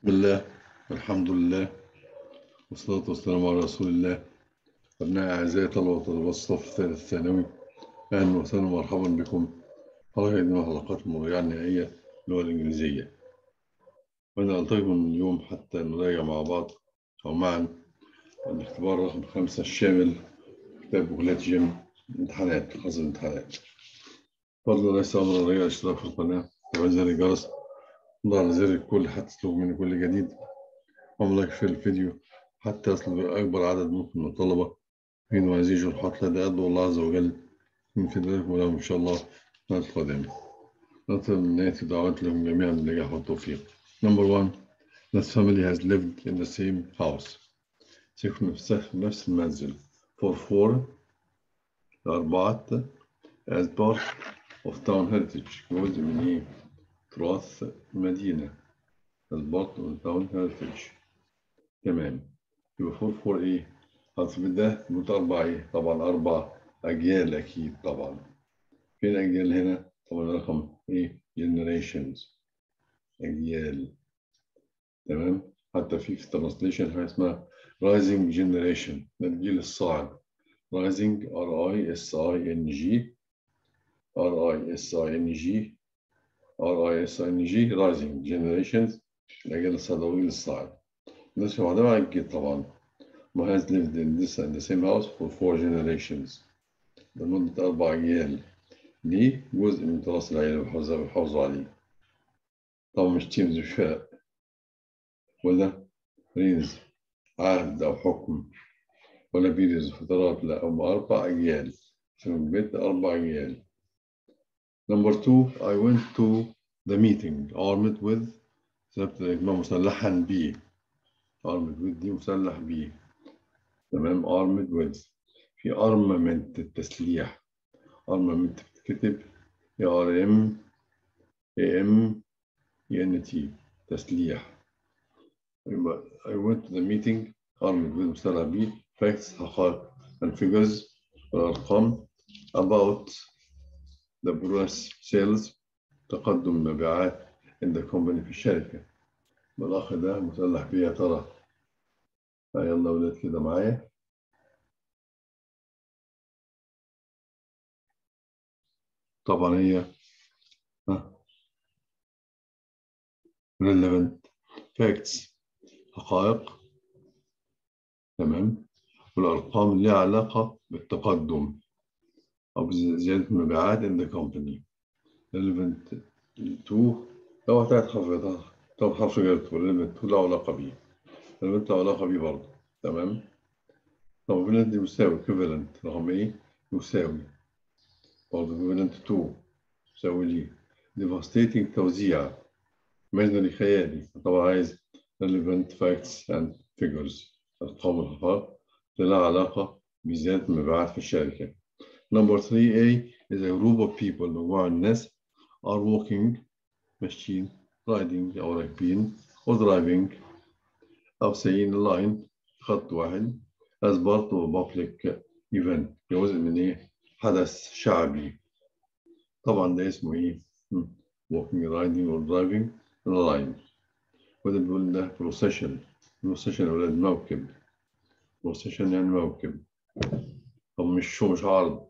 بسم الله الحمد لله والصلاة والسلام على رسول الله أبناء أعزائي طلبة وطلبات الصف الثالث الثانوي أهلا وسهلا ومرحبا بكم حلقة جديدة من حلقات المراجعة النهائية اللغة الإنجليزية وأنا ألتقيكم اليوم حتى نراجع مع بعض أو معا الاختبار رقم خمسة الشامل كتاب بوكلات جيم امتحانات خاصة الامتحانات فضلا ليس أمر الرجاء الاشتراك في القناة وتفعيل زر الجرس ضع على زر الكل حتى تطلب مني كل جديد واعمل لايك في الفيديو حتى يصل بأكبر عدد ممكن من الطلبة من هذه الجروحات التي أدعو الله عز وجل من فضلكم ولهم إن شاء الله في القادمة نطلب من نهاية دعوات لهم جميعا بالنجاح والتوفيق Number one This family has lived in the same house سيكون في نفس المنزل for four أربعة as part of town heritage جزء من إيه؟ تراث المدينة as part of town heritage تمام يبقى فور فور إيه؟ هنثبت ده مت أربع إيه؟ طبعا أربع أجيال أكيد طبعا فين أجيال هنا؟ طبعا رقم إيه؟ generations أجيال تمام حتى في في الترانسليشن حاجة اسمها rising generation ده الجيل الصاعد rising R I S I N G R I S I N G R I S I N G rising generations الأجيال الصعدوية الصاعد الناس واحدة مع الجيل طبعا ما has lived in this and the same house for four generations لمدة أربع أجيال ليه جزء من تراث العيلة بيحافظوا عليه طبعا مش تيمز مش فرق ولا رينز عهد أو حكم ولا بيريز فترات لا هم أربع أجيال في البيت أربع أجيال Number two I went to the meeting armed with ذهبت الإجماع مسلحا بيه armed with دي مسلح بيه تمام armed with في armament التسليح armament بتتكتب A R M A M E N T تسليح I went to the meeting armed with مسلح بيه facts حقائق and figures والأرقام about the gross sales تقدم المبيعات in the company في الشركة الأخ ده مسلح بيه يا ترى يلا ولاد كده معايا طبعا هي relevant facts حقائق تمام والأرقام اللي لها علاقة بالتقدم أو بزيادة المبيعات in the company relevant to لو هتعرف حفظها طب حفظ جابته relevant to له علاقة بيه relevant له علاقة بيه برضه تمام طب equivalent دي يساوي equivalent رقم إيه يساوي برضه equivalent to يساوي ليه devastating توزيع imaginary خيالي طبعا عايز relevant facts and figures أرقام الحقائق لها علاقة بزيادة المبيعات في الشركة. Number 3A is a group of people مجموعة من الناس are walking ماشيين riding أو راكبين or driving أو سايقين line خط واحد as part of a public event جزء من إيه؟ حدث شعبي. طبعا ده اسمه إيه؟ walking riding or driving in a line. وده بيقول ده procession procession أولاد موكب بروسيشن يعني موكب طب مش شو مش عرض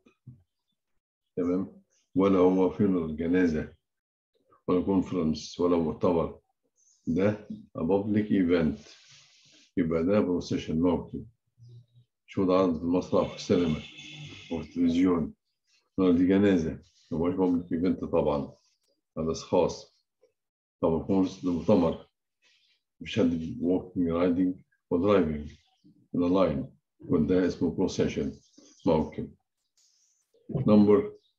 تمام ولا هو فيلم جنازة ولا كونفرنس ولا مؤتمر ده a public event يبقى ده بروسيشن موكب شو ده عرض في المسرح في السينما أو في التلفزيون ولا دي جنازة مش public event طبعا هذا خاص طبعا كونفرنس ده مؤتمر مش حد walking riding ودرايفنج in a line وده اسمه procession موكب number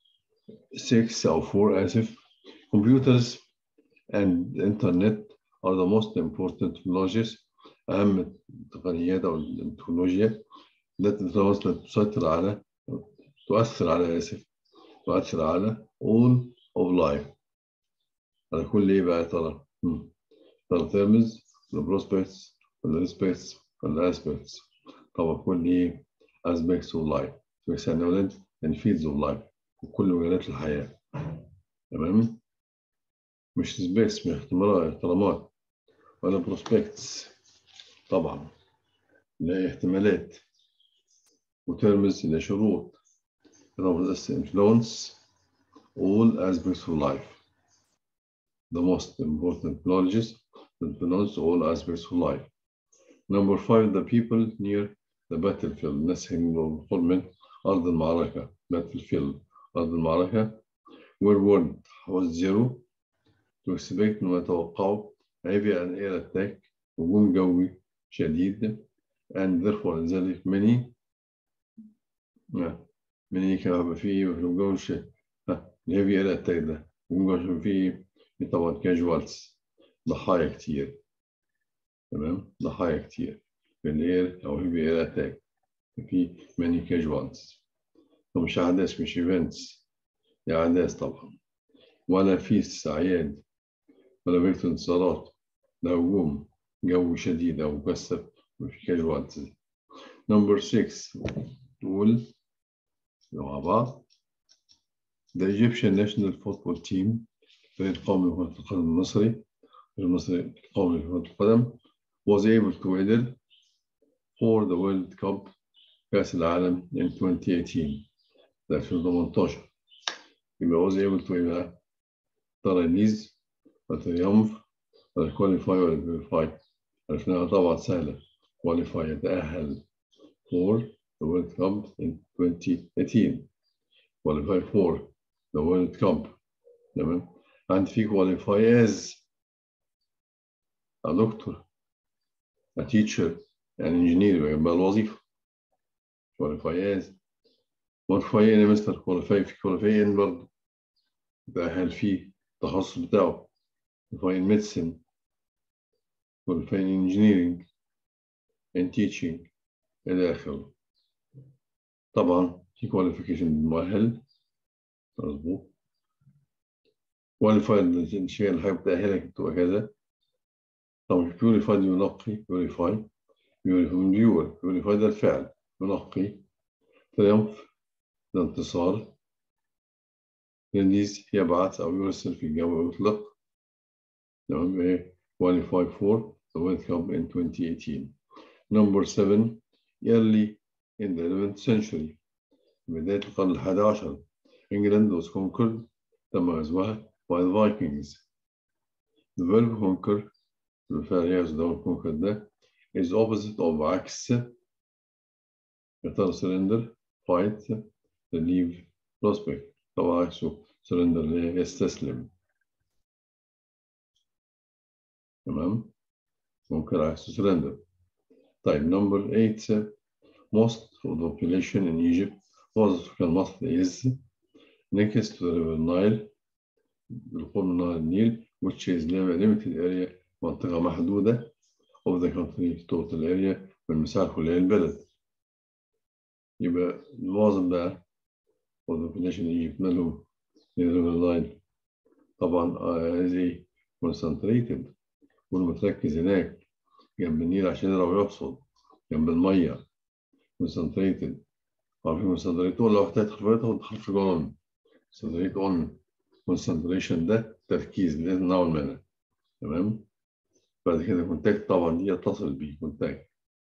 6 أو 4 آسف computers and internet are the most important technologies أهم التقنيات أو التكنولوجيا التي تسيطر على تؤثر على آسف تؤثر على all of life على كل إيه بقى يا ترى؟ ترى terms the prospects the respects الاسبكتس طبعا كل ايه aspects of life بس يعني اولاد يعني fields of life وكل مجالات الحياه تمام مش سبيس من احتمالات احترامات ولا prospects طبعا لا احتمالات وترمز إلى شروط رمز influence all aspects of life the most important knowledges that influence all aspects of life number five the people near the battlefield الناس اللي من أرض المعركة battlefield أرض المعركة were warned was zero to expect ما توقعوا heavy and air attack هجوم جوي شديد and therefore لذلك many many كان هيبقى فيه هجوم جوي شديد heavy air attack ده هجوم جوي فيه طبعا casualties ضحايا كتير تمام ضحايا كتير في الاير او heavy air attack في many casualties مش أحداث مش events دي أحداث طبعا ولا في أعياد ولا بيت انتصارات ده هجوم جو شديد أو مكثف وفي casualties نمبر 6 نقول مع بعض The Egyptian national football team فريق القومي لكرة القدم المصري المصري القومي لكرة القدم was able to medal for the World Cup كأس العالم in 2018 ده 2018 يبقى was able to يبقى ترانيز وتريومف ولا كواليفاي ولا فيريفاي عرفناها طبعا سهلة كواليفاي يتأهل for the World Cup in 2018 qualify for the World Cup تمام عند في qualify as a doctor a teacher an engineer يبقى الوظيفة qualify as qualify يا مستر qualify في qualify in برضه يتأهل فيه التخصص بتاعه qualify in medicine qualify in engineering and teaching إلى آخره طبعا في qualification مؤهل مظبوط qualified الشيء اللي حضرتك بتأهلك بتبقى كذا طبعا purified ينقي purify pure purify ده الفعل ينقي تريمف ده انتصار ريليز يبعث أو يرسل في الجو ويطلق تمام إيه qualify for the World Cup in 2018 number seven early in the 11th century بداية القرن الحادي عشر England was conquered تم غزوها by the Vikings the verb conquer الفعل يغزو conquer ده is opposite of عكس يا surrender fight relieve prospect طبعا عكسه surrender اللي هي يستسلم تمام ممكن عكسه surrender طيب number eight most of the population in Egypt was كان مصر is next to the river Nile بالقرب من نهر النيل which is limited area منطقة محدودة of the country total area من المساحة كلها البلد يبقى المعظم ده of the population in Egypt مالهم near the river Nile طبعا زي concentrated والمتركز هناك جنب النيل عشان يقدر ويحصل جنب المية concentrated عارفين concentrate لو احتاج حرفيات تاخد حرف جون concentrate on concentration ده تركيز لازم نوع منها تمام بعد كده كونتاكت طبعا دي يتصل بيه كونتاكت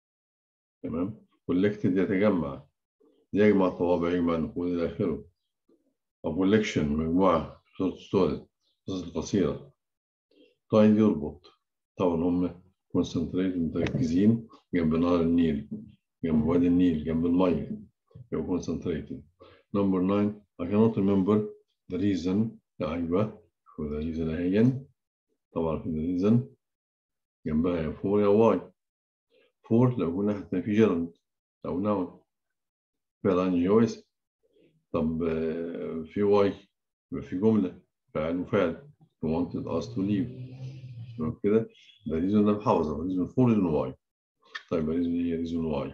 تمام كولكتد يتجمع يجمع طوابع يجمع نقود الى اخره او كولكشن مجموعه صوت ستوري قصص قصيره تايد يربط طبعا هم كونسنتريت متركزين جنب نهر النيل جنب وادي النيل جنب الميه يبقى concentrated number nine I cannot remember the reason أيوة for the reason أهين طبعا في the reason جنبها يا فور يا واي فور لو قلنا احنا في جرند أو نون فعل عن جويس طب في واي يبقى في جملة فعل وفعل you wanted us to leave كده ده reason ده محافظة reason for reason why طيب reason هي reason why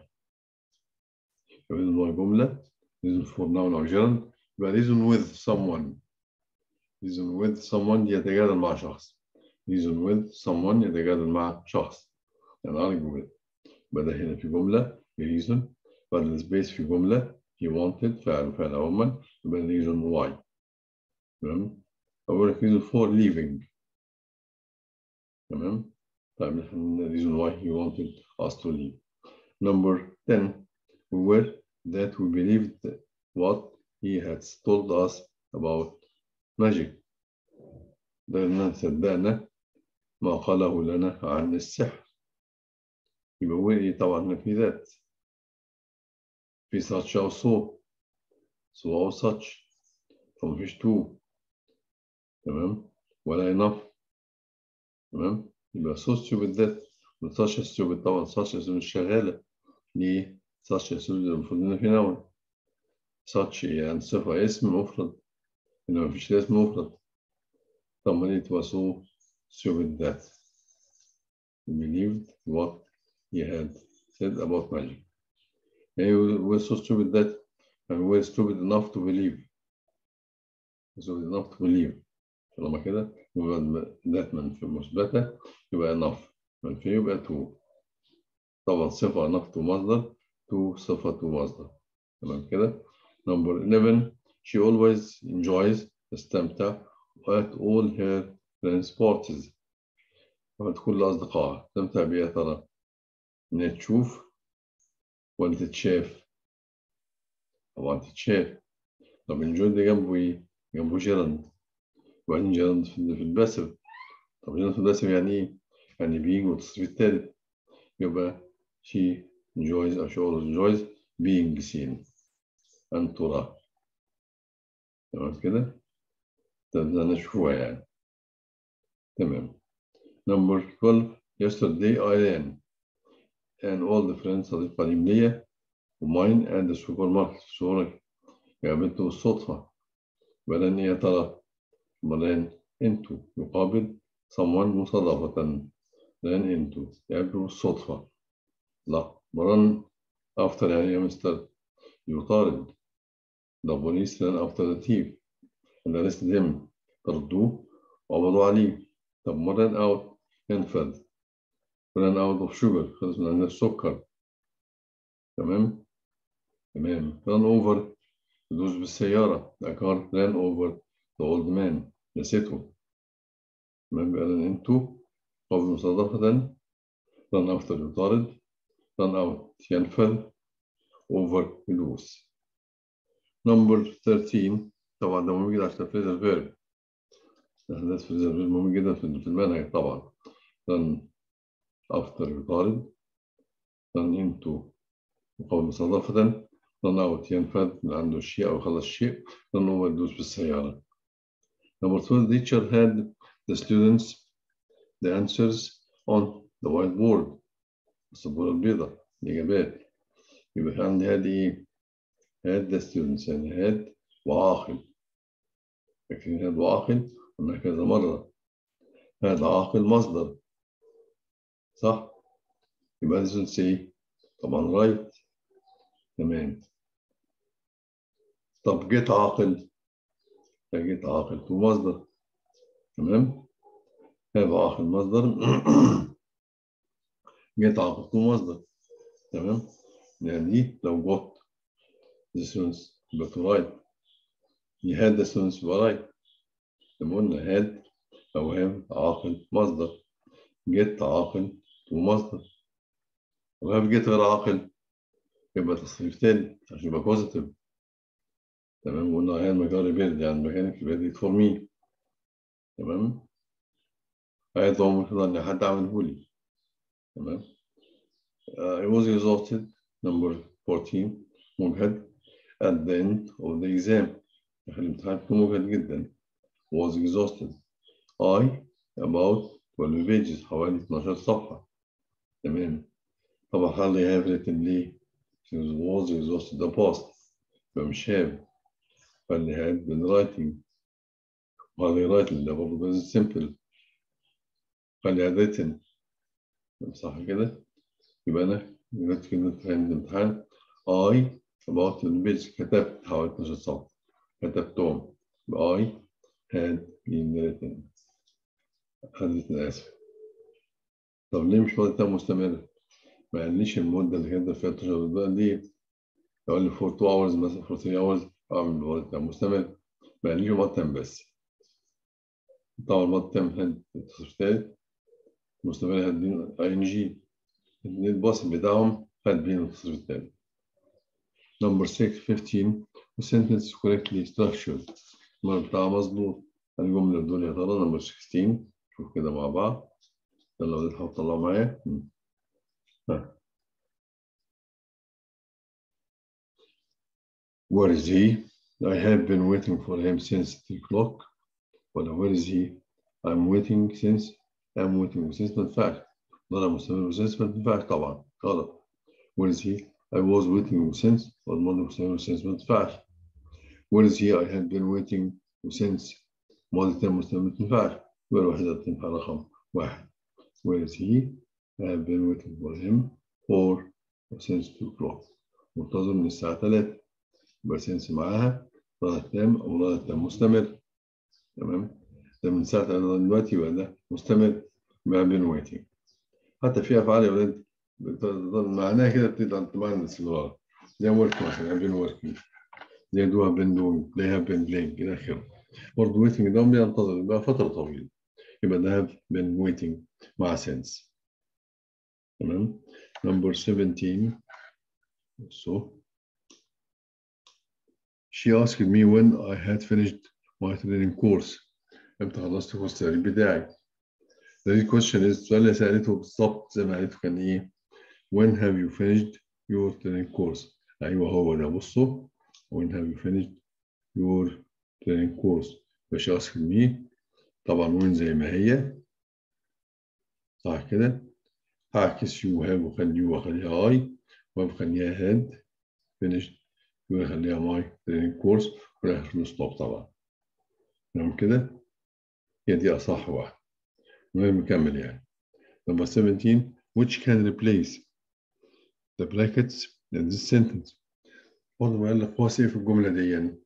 reason why جملة reason for noun أو gerund يبقى reason with someone reason with someone يتجادل مع شخص reason with someone يتجادل مع شخص يعني argue with بدأ هنا في جملة reason بعد السبيس في جملة he wanted فعل فعل عموما يبقى reason why تمام أقول لك reason for leaving تمام طيب the reason why he wanted us to leave number 10 we were that we believed what he had told us about magic لأننا صدقنا ما قاله لنا عن السحر يبقى هو إيه طبعا في ذات في such أو so so أو such فمفيش to تمام ولا enough تمام يبقى so stupid that such stupid طبعا such مش شغالة ليه such stupid المفروض إن في نوع such يعني صفة اسم مفرد إنما مفيش اسم مفرد طب ليه تبقى so stupid that he believed what he had said about magic and we were so stupid that and we were stupid enough to believe stupid enough to believe طالما كده يبقى that منفي مثبتة يبقى enough منفي يبقى to طبعا صفة enough to مصدر to صفة to مصدر تمام كده number 11 she always enjoys تستمتع at all her friends parties وقت كل أصدقائها تستمتع بيها ترى إنها تشوف ولا تتشاف طبعا تتشاف طب الجون ده جنبه إيه؟ جنبه جيرند وبعدين جيرند في الباسف طب جيرند في الباسف يعني إيه؟ يعني بيجي والتصريف التالت يبقى she enjoys أو she always enjoys being seen أن ترى تمام كده؟ تبدأ نشوفها يعني تمام number 12 yesterday I ran and all the friends صديق قديم ليا وماين and the supermarket في السوبر قابلته بالصدفة بلان يا ترى بلان انتو يقابل someone مصادفة لان انتو يقابله بالصدفة لا مرن after يعني يا مستر يطارد the police ran after the thief and arrested him طردوه وقبضوا عليه طب ما ran out ينفذ ran out of sugar خلص من عندنا السكر تمام تمام run over يدوس بالسيارة the car ran over the old man نسيته تمام بقى انتو قبل مصادفة run after يطارد run out ينفذ over يدوس number 13 طبعا ده مهم جدا عشان تنفيذ الفيرب ده تنفيذ الفيرب مهم جدا في المنهج طبعا run after يطارد run into مقابل مصادفة run out ينفذ من عنده الشيء أو يخلص الشيء run over يدوس بالسيارة number 12 teacher had the students the answers on the whiteboard السبورة البيضاء الإجابات يبقى عندي هذه إيه؟ had the students يعني had وعاقل لكن had وعاقل قلنا كذا مرة هذا عاقل مصدر صح يبقى لازم سي طبعا رايت تمام طب جيت عاقل جيت عاقل تو مصدر تمام هذا عاقل مصدر جيت عاقل تو مصدر تمام يعني دي لو جوت the students يبقى to write he had the students يبقى write لما قلنا had أو have عاقل مصدر get عاقل ومصدر وهاف جيت غير عاقل يبقى تصريف تاني عشان يبقى بوزيتيف تمام وقلنا هي المجال بيرد يعني مكانك بيرد فور مي تمام عايز عمر ان حد عمله لي تمام uh, I was exhausted number 14 مجهد at the end of the exam داخل الامتحان كنت مجهد جدا was exhausted I about 12 pages حوالي 12 صفحة تمام طبعا hardly have written ليه since was exhausted the past فمش have فاللي had been writing hardly writing ده برضه present simple فاللي had written صح كده يبقى أنا جبت كلمة في الامتحان I about the page كتبت حوالي 12 صفحة كتبتهم I had been written حدث آسف طب ليه مش وقت مستمر؟ ما قاليش المدة اللي كانت فيها 12 دقيقة دي يقول لي for 2 hours مثلا for 3 hours أعمل وقت مستمر ما قاليش وقت بس طبعا الوقت هاد التصريف التالت مستمر had been ing الباص بتاعهم had been التصريف التاني number 6 15 sentence correctly structured المعنى بتاعها مظبوط الجملة دول يا ترى number 16 شوف كده مع بعض يلا ولاد حاول تطلعوا معايا ها Where is he? I have been waiting for him since 3 o'clock. ولا where is he? I'm waiting since I'm waiting since ما تنفعش. ضرب مستمر since ما تنفعش طبعا غلط. Where is he? I was waiting since والماضي مستمر since ما تنفعش. Where is he? I had been waiting since ماضي تام مستمر ما تنفعش. ولا واحدة تنفع رقم واحد. Where is he? I have been waiting for him for since 2 o'clock. منتظر من الساعة 3 يبقى since معاها ضغط تام أو ضغط تام مستمر تمام ده من ساعة أنا دلوقتي يبقى ده مستمر ما بين waiting حتى في أفعال يا ولاد معناها كده بتبقى معنى الاستمرار زي work مثلا have been working زي do have been doing they have been playing إلى آخره برضه waiting ده بينتظر يبقى فترة طويلة يبقى ده have been waiting مع since تمام number 17 so she asked me when I had finished my training course امتى خلصت كورس التدريب بتاعي the question is السؤال اللي سألته بالظبط زي ما قالته كان ايه when have you finished your training course ايوه هو ده بصوا when have you finished your training course مش asked me طبعا when زي ما هي صح كده هعكس يو هاف وخلي يو واخليها اي واخليها هاد finished ويخليها ماي training course والاخر ستوب طبعا تمام كده هي دي اصح واحد من غير مكمل يعني number 17 which can replace the brackets in this sentence برضه بقول لك قوس ايه في الجمله دي يعني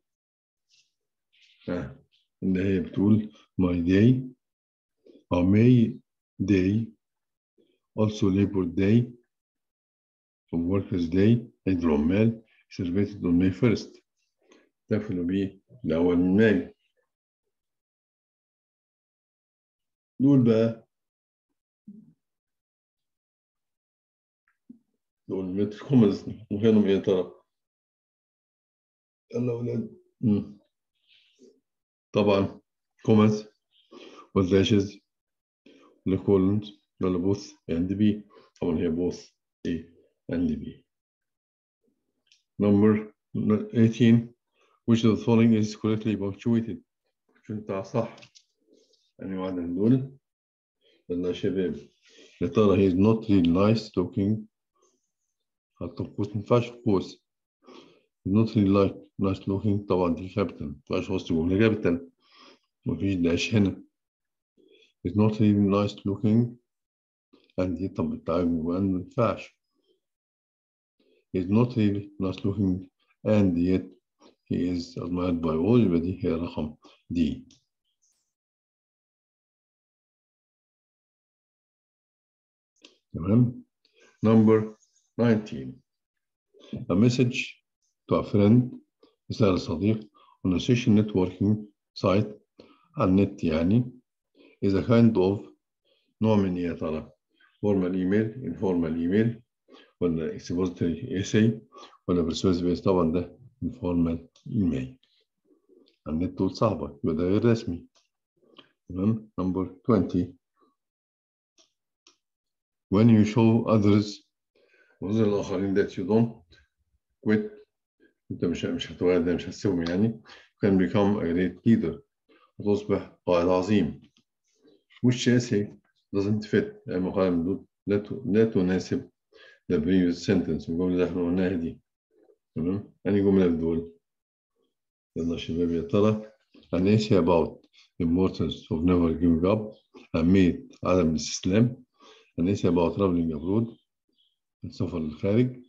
ها اللي هي بتقول my day or may day also labor day or workers day عيد العمال celebrated on May 1st تحتفلوا بيه الأول من مايو دول بقى دول متر كومز مكانهم ايه يا ترى؟ يلا ولاد طبعا كومز والداشز والكولنز ولا بوث and B طبعا هي both A and B number 18 which of the following is correctly punctuated شو انت صح يعني واحد من دول يلا يا شباب يا ترى he is not really nice looking حتى قوس ما ينفعش قوس he's not really like nice looking طبعا دي كابتن ما ينفعش وسط جملة كابتن مفيش داش هنا he's not really nice looking and دي طب بتاع ما ينفعش he's not really nice looking and yet he is admired by all يبقى دي هي رقم دي تمام number 19 a message to a friend رسالة صديق on a social networking site على النت يعني is a kind of نوع من ايه يا ترى formal email informal email ولا expository essay ولا persuasive essay طبعا ده informal email على النت دول صعبة يبقى ده غير رسمي تمام number 20 when you show others وظهر الآخرين that you don't quit أنت مش مش هتغادر مش هتسيبهم يعني can become a great leader وتصبح قائد عظيم which essay doesn't fit أي مقالة من دول لا تناسب the previous sentence الجملة اللي احنا قلناها دي تمام أنهي جملة في دول يلا شباب يا ترى an essay about the importance of never giving up أهمية عدم الاستسلام an essay about traveling abroad السفر للخارج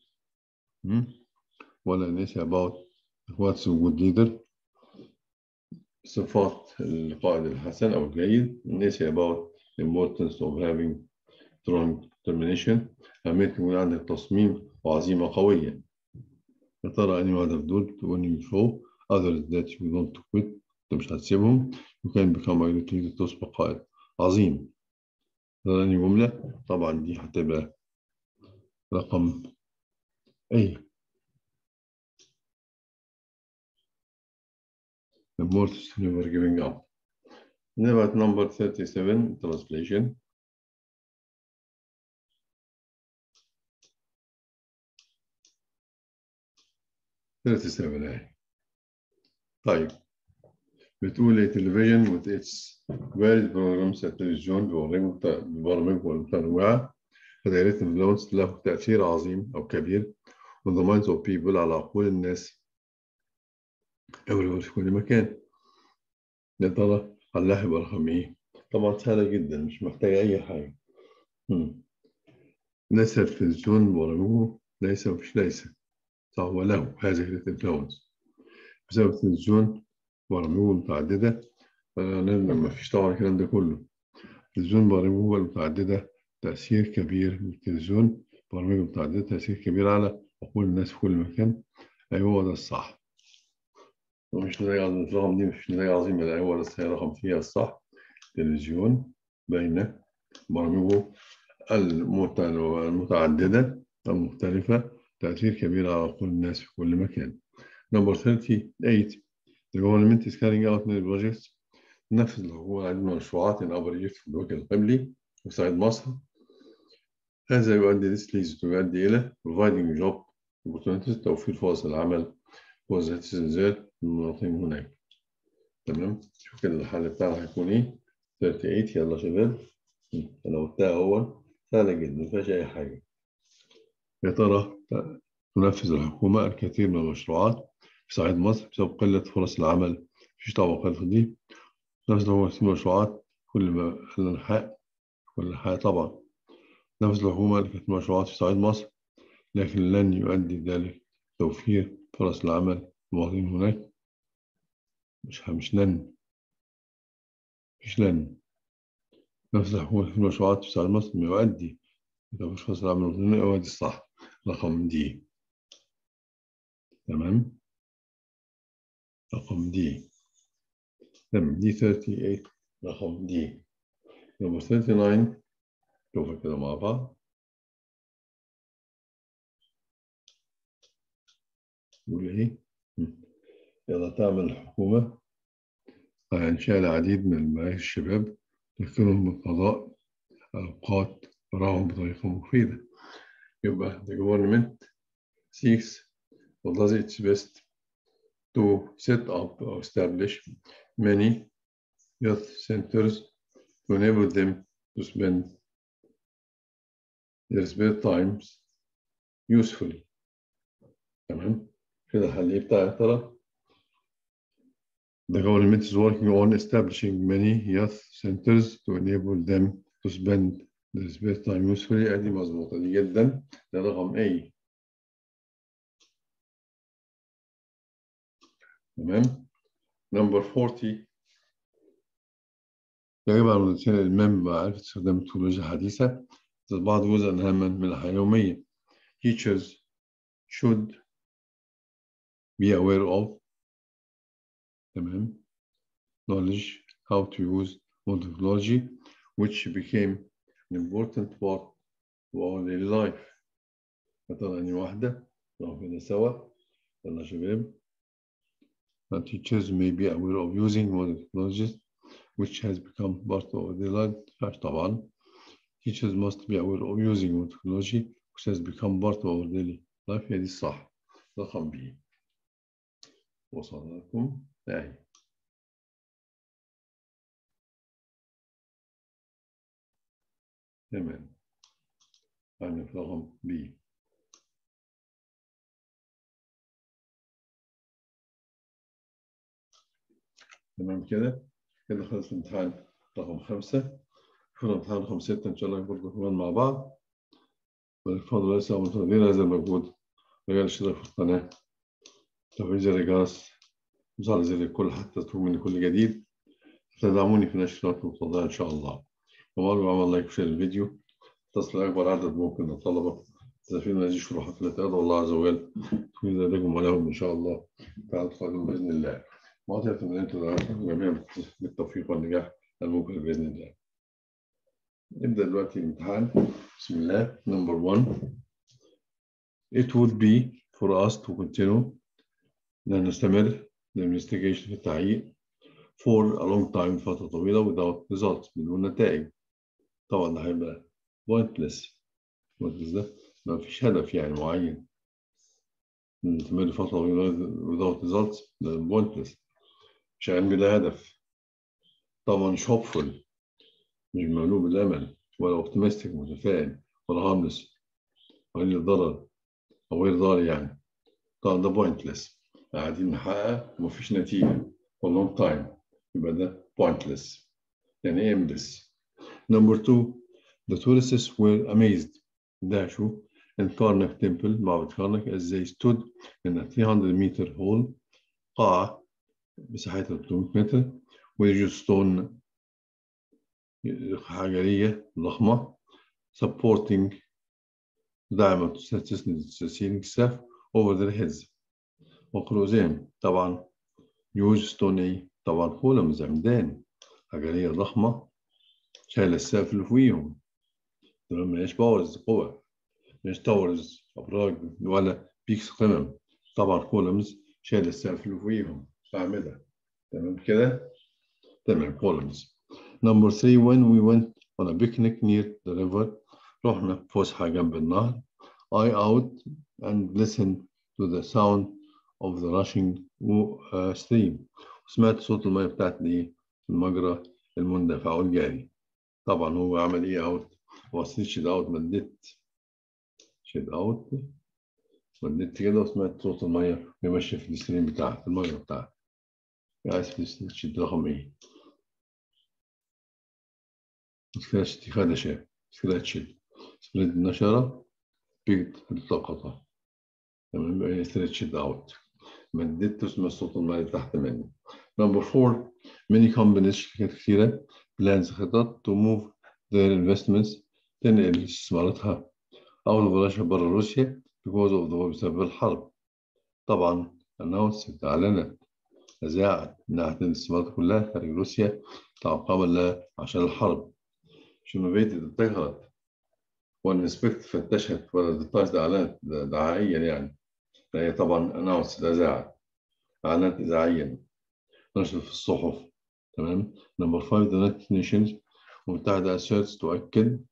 ولا an essay about what's a good leader صفات القائد الحسن أو الجيد an essay about the importance of having strong determination أهمية يكون عندك تصميم وعزيمة قوية يا ترى أنهي واحدة في دول when you show others that you don't quit أنت مش هتسيبهم you can become a great leader تصبح قائد عظيم ثاني جملة طبعا دي هتبقى رقم A The mortis never giving up. Then at number 37, translation. Thirty-seven اهي. طيب بتقول ايه television with its varied programs التلفزيون ببرامج ببرامج متنوعة فدائرة influence له تأثير عظيم أو كبير on the minds of people على عقول الناس everywhere في كل مكان يا ترى حلها يبقى رقم ايه؟ طبعا سهلة جدا مش محتاجة أي حاجة مم. ليس التلفزيون برامجه ليس مفيش ليس فهو له هذه الانفلونس بسبب التلفزيون برامجه متعددة ما فيش طبعا الكلام ده كله التلفزيون برامجه المتعددة تأثير كبير من التلفزيون برامجه متعددة تأثير كبير على عقول الناس في كل مكان أيوة هو ده الصح ومش نتائج الرقم دي مش نتائج عظيمة لا هو ده رقم فيها الصح تلفزيون بين برامجه المتعددة المختلفة تأثير كبير على عقول الناس في كل مكان. Number 38 The government is carrying out many projects نفذ الحكومة عدد من المشروعات in our Egypt في الوجه القبلي وساعد مصر هذا يؤدي this leads يؤدي إلى providing job opportunities توفير فرص العمل وزارة الزلزال للمواطنين هناك تمام شوف كده الحل بتاعنا هيكون إيه 38 يلا شباب أنا قلتها أول سهلة جدا ما فيهاش أي حاجة يا ترى تنفذ الحكومة الكثير من المشروعات في صعيد مصر بسبب قلة فرص العمل مفيش طبعا خلف دي نفس المشروعات كل ما الأنحاء كل الأنحاء طبعا نفس الحكومة الكثير من المشروعات في صعيد مصر لكن لن يؤدي ذلك توفير فرص العمل للمواطنين هناك مش مش لن مش لن نفس الحكومة في المشروعات في صعيد مصر ما يؤدي إلى فرص العمل للمواطنين أو دي الصح رقم دي تمام رقم دي تمام دي 38 رقم دي نمبر 39 شوفوا كده مع بعض يقول ايه يلا تعمل الحكومة إنشاء العديد من المعاهد الشباب تذكرهم من قضاء أوقات فراغهم بطريقة مفيدة يبقى the government seeks or does its best to set up or establish many youth centers to enable them to spend their spare times usefully. تمام كده الحل بتاعي ترى The government is working on establishing many youth centers to enable them to spend their spare time usefully ادي مظبوطه دي جدا ده رقم A تمام نمبر 40 يجب على المدرسين الإلمام بمعرفة استخدام التكنولوجيا الحديثة بعض جزء هاما من الحياة اليومية teachers should be aware of تمام knowledge how to use modern technology which became an important part of our daily life مثلا أني واحدة نقف كده سوا يلا شباب and teachers may be aware of using modern technologies which has become part of their life طبعا teachers must be aware of using modern technology which has become part of our daily life هي دي الصح رقم B وصلنا لكم أهي تمام أنا في رقم B تمام كده كده خلص الامتحان رقم خمسة كنا امتحان رقم ستة إن شاء الله برضه كمان مع بعض بفضل ليس متابعين هذا المجهود مجال الاشتراك في القناة تفعيل زر الجرس وصل زر الكل حتى تكون من كل جديد تدعموني في نشر المفضلة إن شاء الله ومرجو عمل لايك وشير الفيديو تصل أكبر عدد ممكن من الطلبة تستفيد من هذه الشروحات التي أدعو الله عز وجل تكون لديكم ولهم إن شاء الله تعالى القادم بإذن الله وأطيب تمنيت جميعا بالتوفيق والنجاح الممكن بإذن الله نبدأ دلوقتي الامتحان بسم الله number one it would be for us to continue أن نستمر الانفستيجيشن في التحقيق for a long time فترة طويلة without results بدون نتائج طبعا ده هيبقى pointless pointless ده ما فيش هدف يعني معين نستمر فترة طويلة without results ده pointless مش هيعمل بلا هدف طبعا مش hopeful مش مملوء بالأمل ولا optimistic متفائل ولا harmless غير ضرر أو غير ضار يعني طبعا ده pointless قاعدين نحقق ومفيش نتيجة for long time يبقى ده pointless يعني aimless number two the tourists were amazed دهشوا in Karnak temple معبد كارنك as they stood in a 300 meter hall قاعة مساحتها 300 متر with stone حجرية ضخمة supporting داعمة تسند تسند السقف over their heads وقروزين طبعا يوز ستوني طبعا كولمز عمدان حجرية ضخمة شايلة السقف اللي فوقيهم دول ملهاش باورز قوة مش تاورز أبراج ولا بيكس قمم طبعا كولمز شايلة السقف اللي فوقيهم أعمدة تمام كده تمام كولمز Number three, when we went on a picnic near the river, رحنا فسحة جنب النهر. I out and listened to the sound of the rushing uh, stream. سمعت صوت المية بتاعت ايه؟ المجرى المندفع والجاري. طبعا هو عمل ايه اوت؟ هو شيد اوت مديت شيد اوت مديت كده وسمعت صوت المية بيمشي في الستريم بتاعها في المجرى بتاعها. عايز في شيد رقم ايه؟ سكراتش خدشة سكراتشد سبريد نشرة بيجد التقطة تمام يبقى ستريتشد اوت مددت تسمع الصوت المالي تحت مني نمبر فور many companies شركات كثيرة plans خطط to move their investments تنقل استثماراتها أو بلاش برا روسيا because of the war بسبب الحرب طبعا announced أعلنت أذاعت إنها هتنقل الاستثمارات كلها خارج روسيا تعقبا لها عشان الحرب شنو بيت اتغلط والانسبكت فتشت ولا ديتايز اعلانت دعائيا يعني هي طبعا اناونس اذاعه اعلانات اذاعيا نشر في الصحف تمام نمبر 5 ذا يونايتد نيشنز المتحدة asserts تؤكد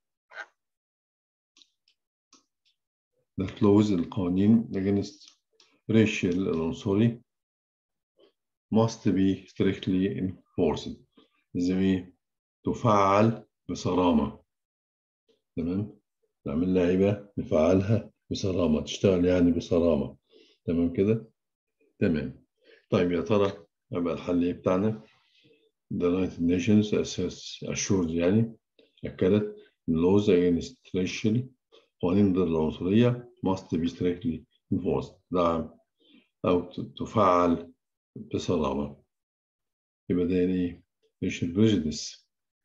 that laws القوانين against racial العنصري must be strictly enforced لازم تفعل بصرامة تمام نعمل لعيبة نفعلها بصرامة تشتغل يعني بصرامة تمام كده تمام طيب يا ترى يبقى الحل ايه بتاعنا The United Nations assess assured يعني أكدت laws against racial قوانين ضد العنصرية must be strictly enforced دعم أو تفعل بصرامة يبقى ده يعني racial prejudice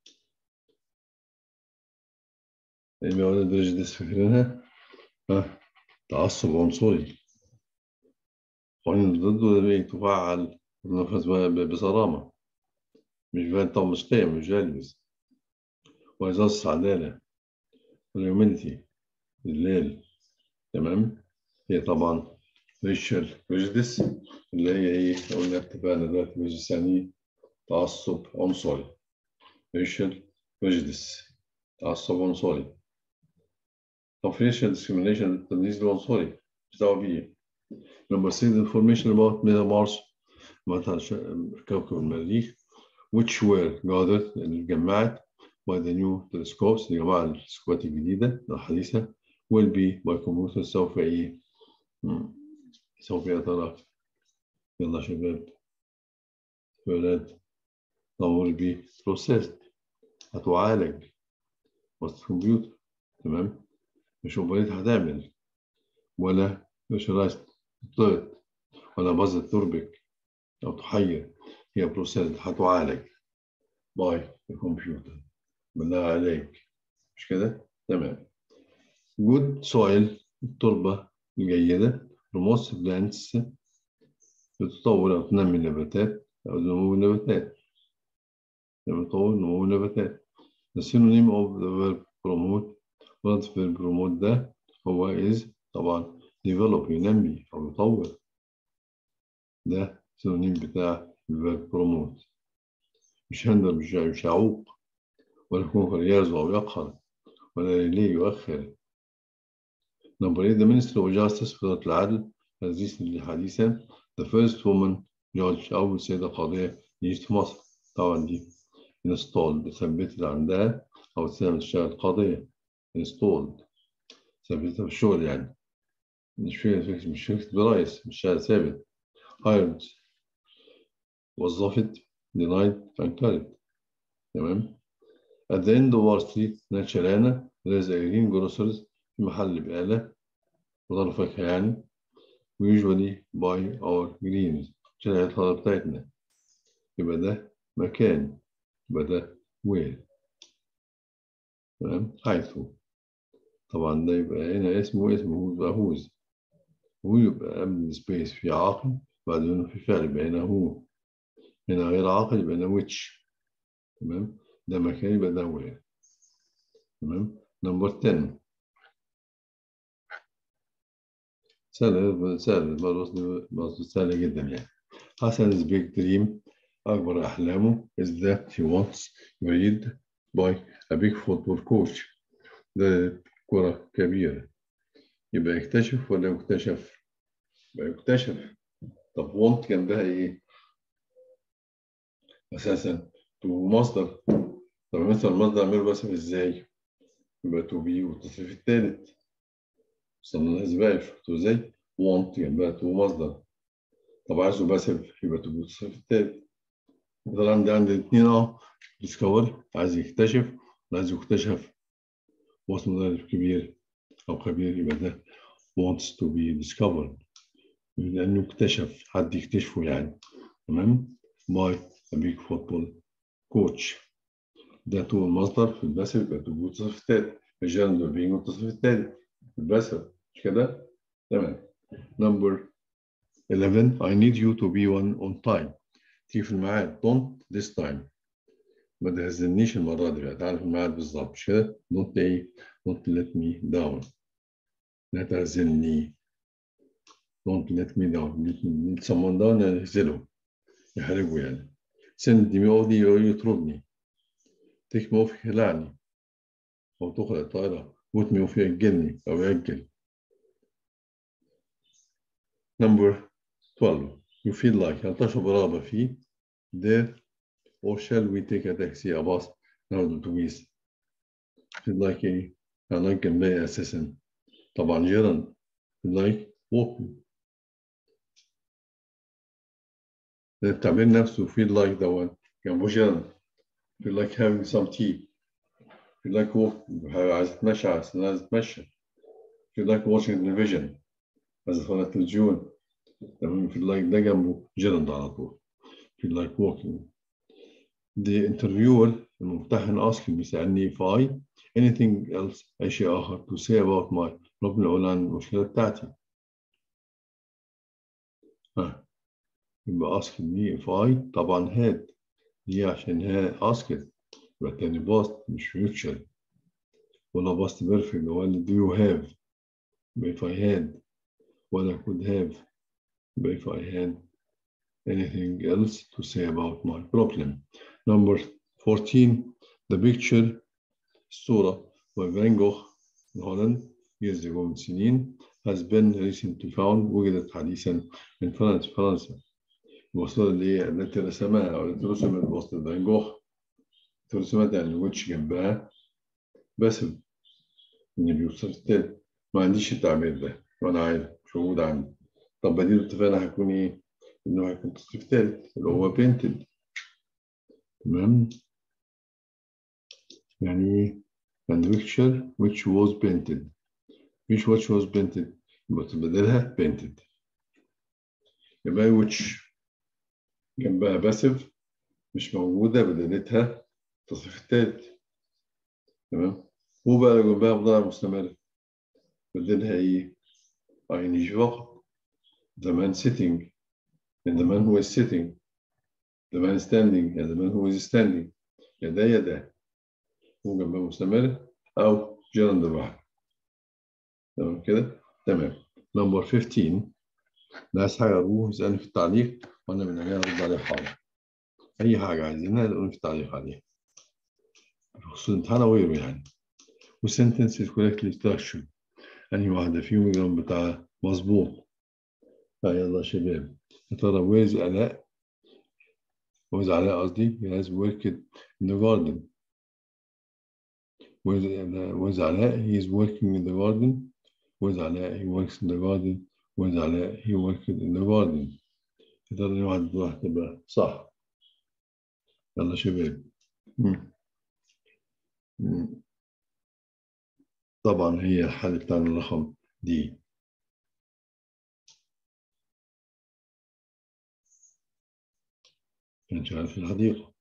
المعونة درجة فاكرينها ها تعصب عنصري قوانين ضده تفعل تنفذ بصرامة مش فان طب مش قيم مش جالس وإزاز عدالة الهيومانيتي الليل تمام هي طبعا ريشال بريجدس اللي هي ايه قلنا اتفقنا دلوقتي بريجدس يعني تعصب عنصري ريشال بريجدس تعصب عنصري طب facial discrimination التمييز العنصري مش دعوه بيه number six information about Mars مثلا كوكب المريخ which were gathered اللي اتجمعت by the new telescopes الجماعة التلسكوبات الجديدة الحديثة will be by computers سوف ايه سوف يا ترى يلا شباب ولاد will be processed هتعالج وسط الكمبيوتر تمام مش موبايلات هتعمل ولا مشرايز تضغط ولا باظت تربك أو تحير هي بروسيس هتعالج باي الكمبيوتر بالله عليك مش كده؟ تمام جود سويل التربة الجيدة رموز بلانتس بتطور أو تنمي النباتات أو نمو النباتات بتطور نمو النباتات the synonym of the verb promote what verb promote ده هو is طبعا develop ينمي أو يطور ده synonym بتاع الverb promote مش هندر مش مش يعوق ولا يكون يرزو أو يقهر ولا يلي يؤخر Number 8 The Ministry of Justice في وزارة العدل has recently حديثا the first woman judge أول سيدة قاضية جيت في مصر طبعا دي installed ثبتت عندها أو تشتغل قاضية installed ثبتها في الشغل يعني مش فكرة مش فكرة برايس مش ثابت hired وظفت denied أنكرت تمام at the end of our street هناك شارعنا there's a green grocers في محل بقالة خضار وفاكهة يعني we usually buy our greens شارع الخضار بتاعتنا يبقى ده مكان يبقى ده where تمام حيث طبعا ده يبقى هنا اسمه اسمه هو يبقى هوز هو يبقى قبل سبيس في عاقل بعدين في فعل يبقى هنا هو هنا غير عاقل يبقى هنا which تمام ده مكان يبقى ده where تمام نمبر 10 سهلة سهلة برضه سهلة جدا يعني حسن's big dream أكبر أحلامه is that he wants يريد by a big football coach ده كرة كبيرة يبقى يكتشف ولا يكتشف؟ يبقى يكتشف طب want جنبها إيه؟ أساسا تو مصدر طب مثلا المصدر أعمله بس إزاي؟ يبقى تو بي والتصريف الثالث وصلنا لها إزاي؟ شفتوا إزاي؟ want جنبها تو مصدر طب عايزه باسف يبقى تو بي والتصريف الثالث ده عندي عندي اتنين اه ديسكفر عايز يكتشف عايز يكتشف واسم مدرب كبير أو خبير يبقى ده wants to be discovered لأنه اكتشف حد يكتشفه يعني تمام by a big football coach ده تو المصدر في الباسف يبقى تو التصريف التالت الجيرند والبينج التصريف التالت في الباسف مش كده؟ تمام number 11 I need you to be one on time تيجي في الميعاد don't this time ما تهزنيش المرة دي بقى تعرف الميعاد بالظبط مش كده؟ don't ايه؟ don't let me down لا تهزني don't let me down let someone down يعني يهزله يحرجه يعني send me off دي يطردني take me off يخلعني أو تخلق الطائرة put me off يأجلني أو يأجل number 12 you feel like هل تشعر برغبة فيه there or shall we take a taxi a bus ناخد الأتوبيس feel like إيه أنا جنبي أساسا طبعا جيران feel like walking التعبير نفسه feel like دوت جنبه جيران feel like having some tea feel like walking عايز أتمشى عايز أتمشى feel like watching television عايز أتفرج على التلفزيون تمام feel like ده جنبه جيران على طول feel like walking the interviewer الممتحن ask بيسألني if I anything else أي شيء آخر to say about my problem أقول عن المشكلة بتاعتي ها يبقى ask me if I طبعا had دي عشان هي asked يبقى التاني past مش future ولا past perfect ولا do you have يبقى if I had ولا could have يبقى if I had anything else to say about my problem number 14 the picture الصورة by Van Gogh in Holland years ago من سنين has been recently found وجدت حديثا من فرنسا فرنسا الوصلة اللي هي التي رسمها أو التي رسمت بواسطة فان جوخ رسمت يعني ويتش جنبها باسم إن بيوصف التالت ما عنديش التعبير ده وأنا عارف مش موجود عندي طب بديل اتفقنا هيكون إيه؟ إنه هيكون تصريف تالت اللي هو بينتد تمام يعني إيه؟ and picture which was painted مش which was painted يبقى تبدلها painted يبقى which جنبها باسف مش موجودة بدلتها التصريف التالت تمام هو بقى جنبها مضارع مستمر بدلها ايه؟ ing فقط the man sitting and the man who is sitting the man standing and the man who is standing يدا يدا وجنبها مستمر أو جيرند واحد تمام كده؟ تمام نمبر 15 ناس حاجة أبوه يسألني في التعليق وأنا من هنا أرد عليه حاضر أي حاجة عايزينها يقولوا في التعليق عليها بخصوص الامتحان أو غيره يعني والسنتنس correctly structured أنهي واحدة فيهم الجرام بتاعها مظبوط يلا يا شباب يا ترى ويز علاء ويز علاء قصدي he has worked in the garden ويز ويز علاء he is working in the garden ويز علاء he works in the garden ويز علاء he worked in the garden يا ترى واحد واحد تبقى صح يلا يا شباب مم. مم. طبعا هي الحل بتاعنا الرقم دي كان شغال في الحديقة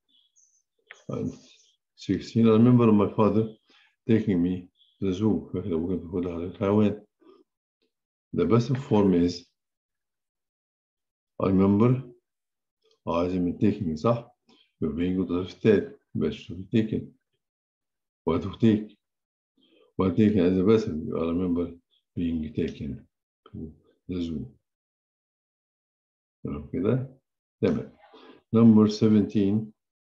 16 I remember my father taking me to the zoo فاكر أبوك بياخدها على الحيوان the best form is I remember عايز من taking صح يبقى بينجو طرف التالت مبقاش to be taken ولا to take ولا taken as a vessel I remember being taken to the zoo تمام كده تمام number 17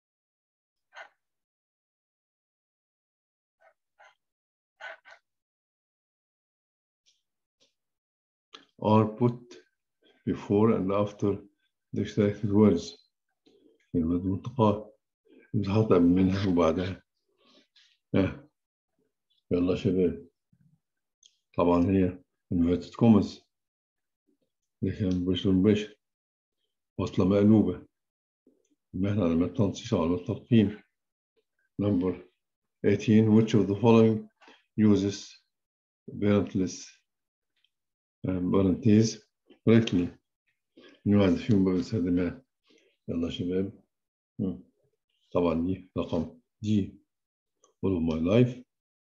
are put before and after the extracted words كلمات منطقات بتحط قبل منها وبعدها اه يلا يا شباب طبعا هي inverted commas لكن مباشر مباشر وصلة مقلوبة احنا علامات تنصيص وعلامات ترقيم number 18 which of the following uses parentless parentheses correctly من واحد فيهم بستخدمها يلا شباب طبعا دي رقم دي all of my life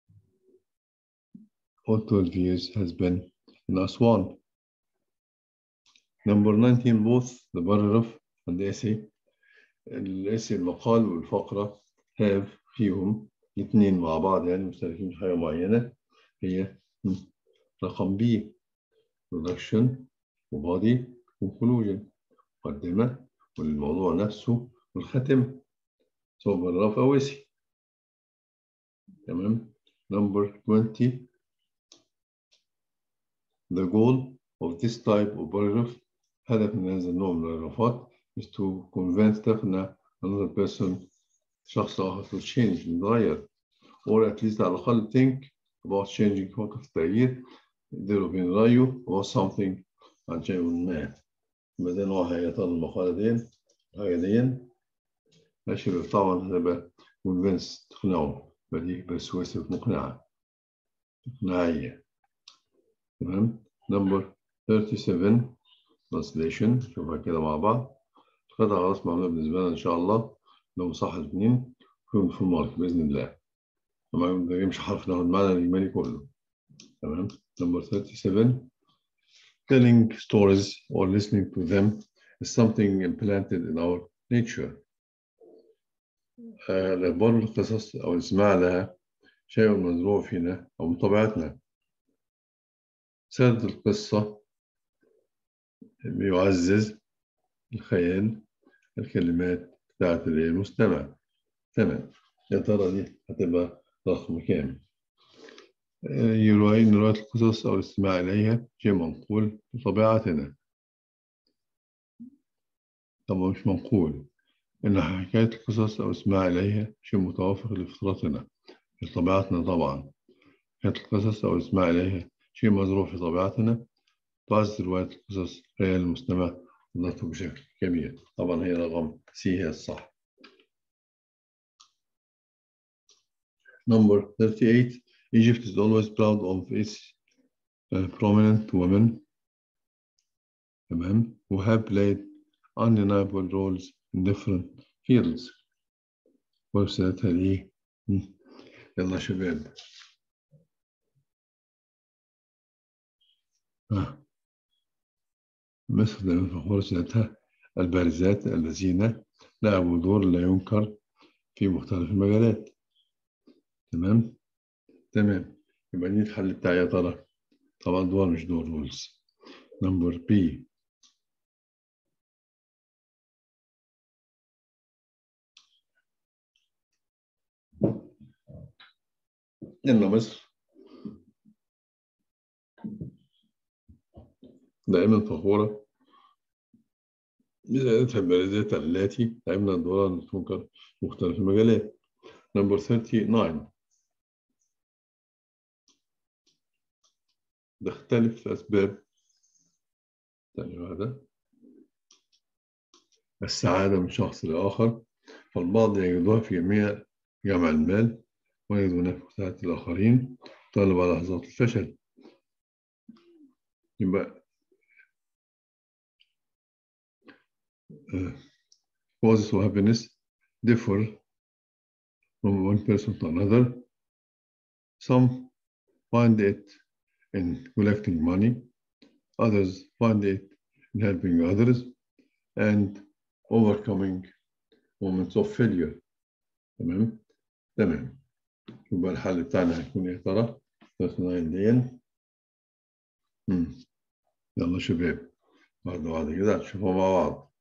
all 12 years has been in Aswan number 19 both the paragraph and the essay الاسي المقال والفقرة have فيهم الاثنين مع بعض يعني مشتركين في حاجة معينة هي رقم B production وبادي conclusion مقدمة والموضوع نفسه والختم سواء باراجراف أو اسي تمام number 20 the goal of this type of paragraph هدف من هذا النوع من الباراجرافات is to convince تقنع another person شخص آخر to change يتغير or at least على الأقل think about changing فقط التغيير يدير بين رأيه about something عن شيء ما يبقى ده نوع هي طال المقالة دي الحاجة دي ماشي طبعا هتبقى convince تقنعه فدي persuasive مقنعة إقناعية تمام number 37 translation نشوفها كده مع بعض قطعة خلاص معمولة بالنسبة لنا إن شاء الله لو صح الاثنين فيهم في المارك بإذن الله طبعا ما يمشي حرف ناخد معنا الإيماني كله تمام number 37 telling stories or listening to them is something implanted in our nature الإخبار القصص أو الإسماع لها شيء مزروع فينا أو من طبيعتنا سرد القصة بيعزز الخيال الكلمات بتاعت المستمع تمام يا ترى دي هتبقى رقم كام يروين رواية القصص أو الاستماع إليها شيء منقول بطبيعتنا طبعا مش منقول إن حكاية القصص أو الاستماع إليها شيء متوافق لفطرتنا في طبيعتنا طبعا حكاية القصص أو الاستماع إليها شيء مزروع في طبيعتنا تعزز رواية القصص خيال المستمع ذاته بشكل كبير طبعا هي رقم سي هي الصح Number 38 Egypt is always proud of its uh, prominent women تمام who have played undeniable roles in different fields ورسالتها دي يلا شباب آه. مثل الفخور رسالتها البارزات الذين لعبوا دور لا ينكر في مختلف المجالات تمام تمام يبقى دي الحل بتاعي يا ترى طبعا دول مش دول رولز نمبر بي يلا مصر دائما فخورة بزيادتها البلدية التي تعبنا الدوران تنكر مختلف المجالات نمبر 39 تختلف أسباب ثانية واحدة السعادة من شخص لآخر فالبعض يجدها في جميع جمع المال ويجدونها في مساعدة الآخرين طالب على لحظات الفشل يبقى uh, causes of happiness differ from one person to another. Some find it in collecting money, others find it in helping others and overcoming moments of failure. تمام؟ تمام. يبقى الحل بتاعنا هيكون ايه ترى؟ 39 دي يلا شباب واحدة واحدة كده هنشوفها مع بعض.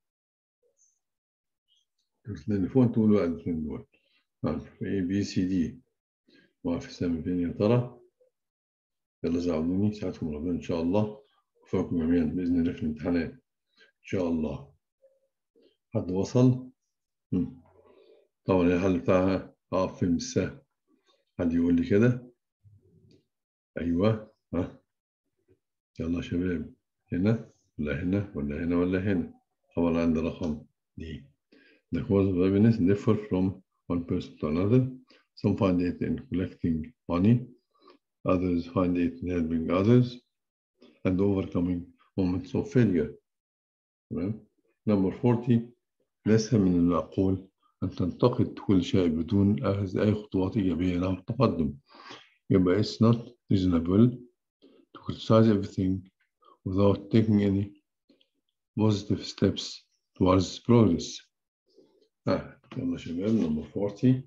الاثنين فوق تقولوا الاثنين دول. هنشوف A B C D. واقف السهم فين يا ترى؟ يلا زعلوني ساعتكم ربنا إن شاء الله وفقكم جميعا بإذن الله في الامتحانات إن شاء الله حد وصل؟ مم. طبعا الحل بتاعها أقف فين بالسهم حد يقول لي كده؟ أيوه ها يلا يا شباب هنا ولا هنا ولا هنا ولا هنا طبعا عندي رقم دي The cause of happiness differ from one person to another. Some find it in collecting money, others find it in helping others and overcoming moments of failure. تمام؟ Number 40 ليس من المعقول أن تنتقد كل شيء بدون أخذ أي خطوات إيجابية نحو التقدم. يبقى it's not reasonable to criticize everything without taking any positive steps towards progress. ها يلا شباب نمبر 40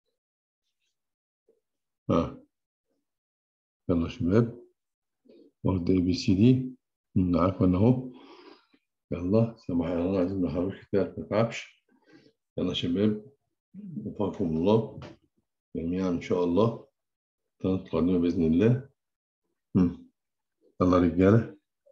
ها يلا شباب برضه اي بي سي دي عارف انا اهو يلا سامح يا الله عايزين نحرك كده ما تتعبش يلا شباب وفقكم الله جميعا ان شاء الله سنة قادمة بإذن الله مم. يلا رجالة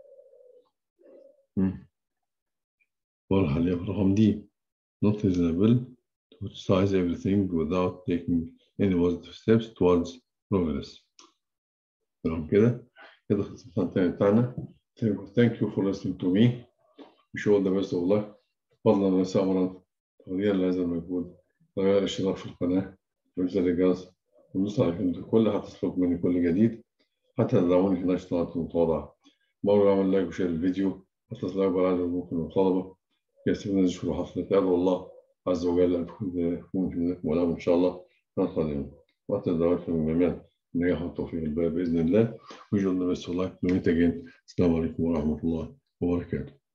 مم. والله عليها رقم دي not reasonable to criticize everything without taking any positive steps towards progress. تمام كده؟ كده خلصنا التاني بتاعنا. Thank you for listening to me. Wish you all the best of luck. فضلا وليس أمرا تغيير لهذا المجهود. تغيير الاشتراك في القناة وإنزال الجرس ونوصل على كل هتصلك مني كل جديد حتى تدعموني في نشاطات المتواضعة. مرة اعمل لايك وشير الفيديو حتى تلاقوا بعد ممكن المطالبة يستفيد نشكر حفلة أدعو الله عز وجل أن تكون في منكم ولهم إن شاء الله نقدم وأتدعوكم جميعا النجاح والتوفيق الباقي بإذن الله ويجعلنا بس الله نميت again السلام عليكم ورحمة الله وبركاته